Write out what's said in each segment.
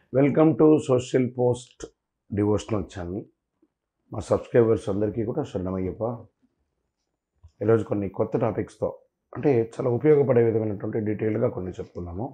welcome to social post devotional channel మా subscribers అందరికీ కూడా శరణమయ్యప్ప ఈరోజు కొన్ని కొత్త టాపిక్స్తో అంటే చాలా ఉపయోగపడే విధమైనటువంటి డీటెయిల్గా కొన్ని చెప్పుకున్నాము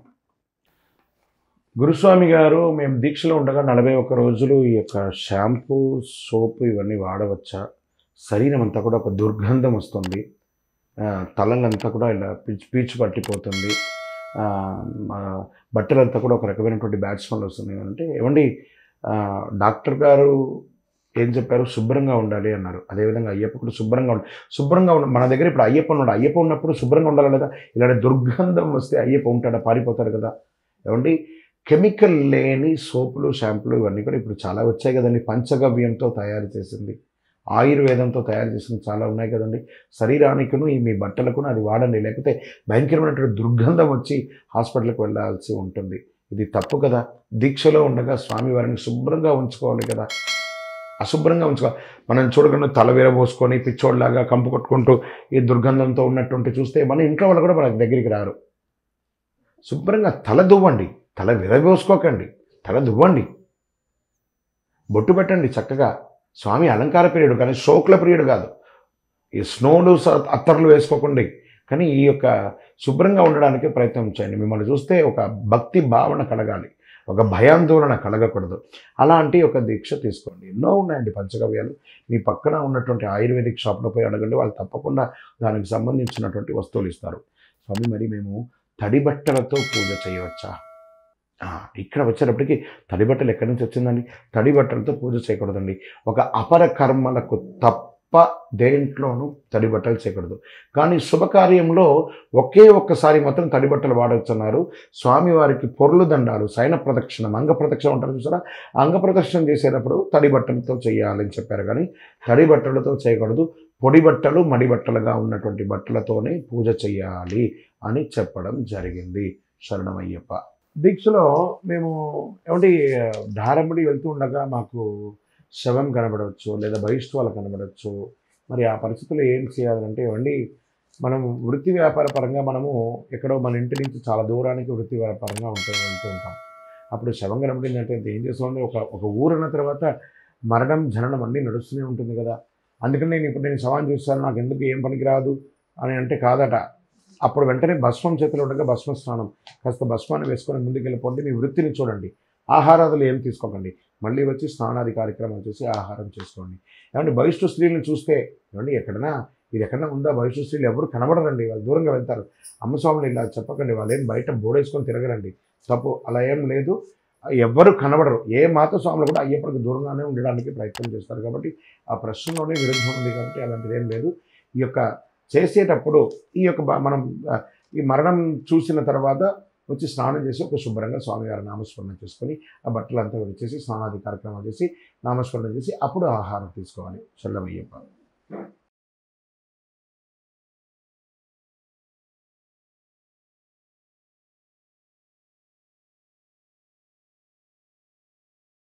గురుస్వామి గారు మేము దీక్షలో ఉండగా నలభై ఒక్క రోజులు ఈ యొక్క షాంపూ సోపు ఇవన్నీ వాడవచ్చా శరీరం అంతా కూడా ఒక దుర్గంధం వస్తుంది ఆ, తలంతా కూడా ఇలా పీచు పీచు పట్టిపోతుంది ఆ, మా బట్టలంతా కూడా ఒక రకమైనటువంటి బ్యాడ్ స్మెల్ వస్తుంది అంటే ఏమండి ఆ, డాక్టర్ గారు ఏం చెప్పారు శుభ్రంగా ఉండాలి అన్నారు అదేవిధంగా అయ్యప్ప కూడా శుభ్రంగా ఉండాలి శుభ్రంగా ఉండ మన దగ్గర ఇప్పుడు అయ్యప్ప ఉన్నాడు అయ్యప్ప ఉన్నప్పుడు శుభ్రంగా ఉండాలి లేదా ఇలాంటి దుర్గంధం వస్తే అయ్యప్ప ఉంటాడా పారిపోతాడు కదా ఏమండి కెమికల్ లేని సోపులు షాంపులు ఇవన్నీ కూడా ఇప్పుడు చాలా వచ్చాయి కదండి పంచగవ్యంతో తయారు చేసింది ఆయుర్వేదంతో తయారు చేసింది చాలా ఉన్నాయి కదండి శరీరానికిను ఈ మీ బట్టలకును అది వాడండి లేకపోతే భయంకరమైనటువంటి దుర్గంధం వచ్చి హాస్పిటల్కి వెళ్ళాల్సి ఉంటుంది ఇది తప్పు కదా దీక్షలో ఉండగా స్వామివారిని శుభ్రంగా ఉంచుకోవాలి కదా అశుభ్రంగా ఉంచుకోవాలి మనం చూడకుండా తల విరబోసుకొని పిచ్చోడ్లాగా కంపు కొట్టుకుంటూ ఈ దుర్గంధంతో ఉన్నటువంటి చూస్తే మన ఇంట్లో వాళ్ళు కూడా మన దగ్గరికి రారు శుభ్రంగా తల దువ్వండి తల విరబోసుకోకండి తల దువ్వండి బొట్టు పెట్టండి చక్కగా స్వామి అలంకార ప్రియుడు కానీ షోకుల ప్రియుడు కాదు ఈ స్నోలు స- అత్తర్లు వేసుకోకండి కానీ ఈ యొక్క శుభ్రంగా ఉండడానికి ప్రయత్నం చేయండి మిమ్మల్ని చూస్తే ఒక భక్తి భావన కలగాలి ఒక భయాందోళన కలగకూడదు అలాంటి ఒక దీక్ష తీసుకోండి ఎన్నో ఉన్నాయండి పంచగవ్యాలు మీ పక్కన ఉన్నటువంటి ఆయుర్వేదిక్ షాప్లో పోయి అడగండి వాళ్ళు తప్పకుండా దానికి సంబంధించినటువంటి వస్తువులు ఇస్తారు స్వామి మరి మేము తడి బట్టలతో పూజ చేయవచ్చా ఆ, ఇక్కడ వచ్చేటప్పటికి తడి బట్టలు ఎక్కడి నుంచి వచ్చిందండి తడి బట్టలతో పూజ చేయకూడదండి ఒక అపర కర్మలకు తప్ప దేంట్లోనూ తడి బట్టలు చేయకూడదు కానీ శుభకార్యంలో ఒకే ఒక్కసారి మాత్రం తడి బట్టలు వాడొచ్చన్నారు స్వామివారికి పొర్లు దండాలు శయన ప్రదక్షిణం అంగ ప్రదక్షిణ ఉంటారు చూసారా అంగ ప్రదక్షిణ చేసేటప్పుడు తడి బట్టలతో చేయాలని చెప్పారు కానీ తడి బట్టలతో చేయకూడదు పొడి బట్టలు మడి బట్టలుగా ఉన్నటువంటి బట్టలతోనే పూజ చేయాలి అని చెప్పడం జరిగింది శరణమయ్యప్ప దీక్షలో మేము ఏమంటే ధారముడి వెళ్తూ ఉండగా మాకు శవం కనబడవచ్చు లేదా బహిష్వాలు కనబడవచ్చు మరి ఆ పరిస్థితుల్లో ఏం చేయాలంటే ఏమండి మనం వృత్తి వ్యాపార పరంగా మనము ఎక్కడో మన ఇంటి నుంచి చాలా దూరానికి వృత్తి వ్యాపారంగా ఉంటూ వెళ్తూ ఉంటాం అప్పుడు శవం కనబడిందంటే ఏం చేస్తామంటే ఒక ఒక ఊరన్న తర్వాత మరణం జననం అన్నీ నడుస్తూనే ఉంటుంది కదా అందుకని నేను ఇప్పుడు నేను శవాన్ని చూస్తాను నాకు ఎందుకు ఏం పనికి రాదు అని అంటే కాదట అప్పుడు వెంటనే భస్మం చేతిలో ఉండగా భస్మ స్నానం కాస్త భస్మాన్ని వేసుకొని ముందుకు వెళ్ళిపోండి మీ వృత్తిని చూడండి ఆహారాదులు ఏం తీసుకోకండి మళ్ళీ వచ్చి స్నానాది కార్యక్రమాలు చేసి ఆహారం చేసుకోండి ఏమంటే బహిష్టు స్త్రీలను చూస్తే ఏమండి ఎక్కడైనా ఇది ఎక్కడైనా ఉందా బహిష్టు స్త్రీలు ఎవరు కనబడరండి వాళ్ళు దూరంగా వెళ్తారు అమ్మస్వాములు ఇలా చెప్పకండి వాళ్ళు ఏం బయట బోడేసుకొని తిరగరండి తప్పు అలా ఏం లేదు ఎవ్వరు కనబడరు ఏ మాత స్వాములు కూడా అయ్యప్పటికి దూరంగానే ఉండడానికి ప్రయత్నం చేస్తారు కాబట్టి ఆ ప్రశ్నలోనే విరుద్ధం ఉంది కాబట్టి అలాంటిది ఏం లేదు ఈ యొక్క చేసేటప్పుడు ఈ యొక్క బ- మనం ఆ, ఈ మరణం చూసిన తర్వాత వచ్చి స్నానం చేసి ఒక శుభ్రంగా స్వామివారి నామస్మరణ చేసుకొని ఆ బట్టలంతా విడిచేసి స్నానాది కార్యక్రమాలు చేసి నామస్మరణ చేసి అప్పుడు ఆహారం తీసుకోవాలి చల్లమయ్యప్ప